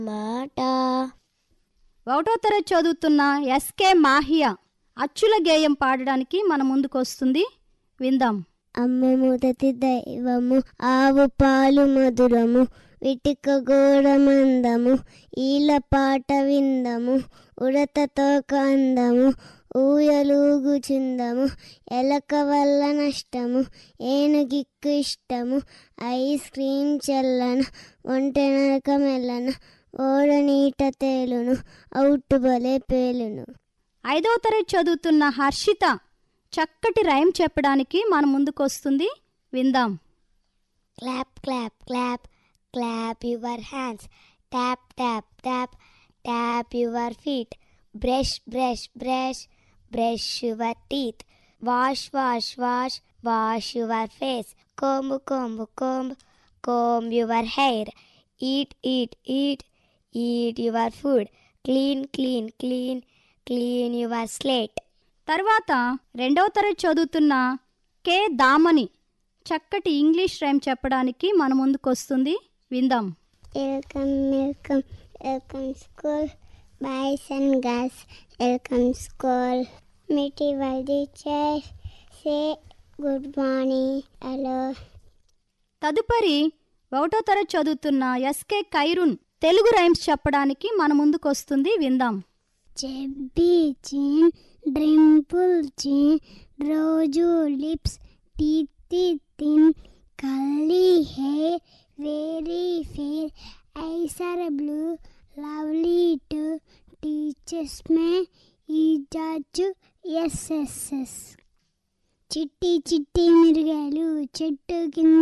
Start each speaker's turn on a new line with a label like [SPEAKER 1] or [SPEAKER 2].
[SPEAKER 1] మాట
[SPEAKER 2] ఒకటో తరగతి చదువుతున్న ఎస్కే మాహియా అచ్చుల గేయం పాడడానికి మన ముందుకు వస్తుంది విందాం
[SPEAKER 1] అమ్మ మొదటి దైవము ఆవు పాలు మధురము విటిక గోడ మందము ఈల పాట విందము ఉడతతో కందము ఊయలూగు చిందము ఎలక వల్ల నష్టము ఏనుగిక్కు ఇష్టము ఐస్ క్రీమ్ చల్లన ఒంటె నరక మెల్లన ఓడ నీట తేలును అవుట్ బలే పేలును
[SPEAKER 2] ఐదవ తరగతి చదువుతున్న హర్షిత చక్కటి రైమ్ చెప్పడానికి మన ముందుకు వస్తుంది విందాం
[SPEAKER 1] clap clap clap clap your hands tap tap tap tap your feet brush brush brush brush your teeth wash wash wash wash your face comb comb comb comb your hair eat eat eat eat your food clean clean clean clean your slate
[SPEAKER 2] తర్వాత రెండవ తరగతి చదువుతున్న కే దామని చక్కటి English rhyme చెప్పడానికి మన ముందుకు వస్తుంది విందాం
[SPEAKER 1] Welcome, welcome, welcome school. Boys and girls, welcome school. Meet your teachers. Say good morning. Hello.
[SPEAKER 2] తదుపరి ఒకటో తరగతి చదువుతున్న ఎస్కే కైరున్ తెలుగు రైమ్స్ చెప్పడానికి మన ముందుకు వస్తుంది విందాం
[SPEAKER 1] చెబ్బీ చిన్ డ్రింపుల్ చిన్ రోజు lips teeth thin curly hair very fair eyes are blue lovely to teachers మే ఈ జాజు ఎస్ఎస్ఎస్ చిట్టి చిట్టి మిరిగాయలు చెట్టు కింద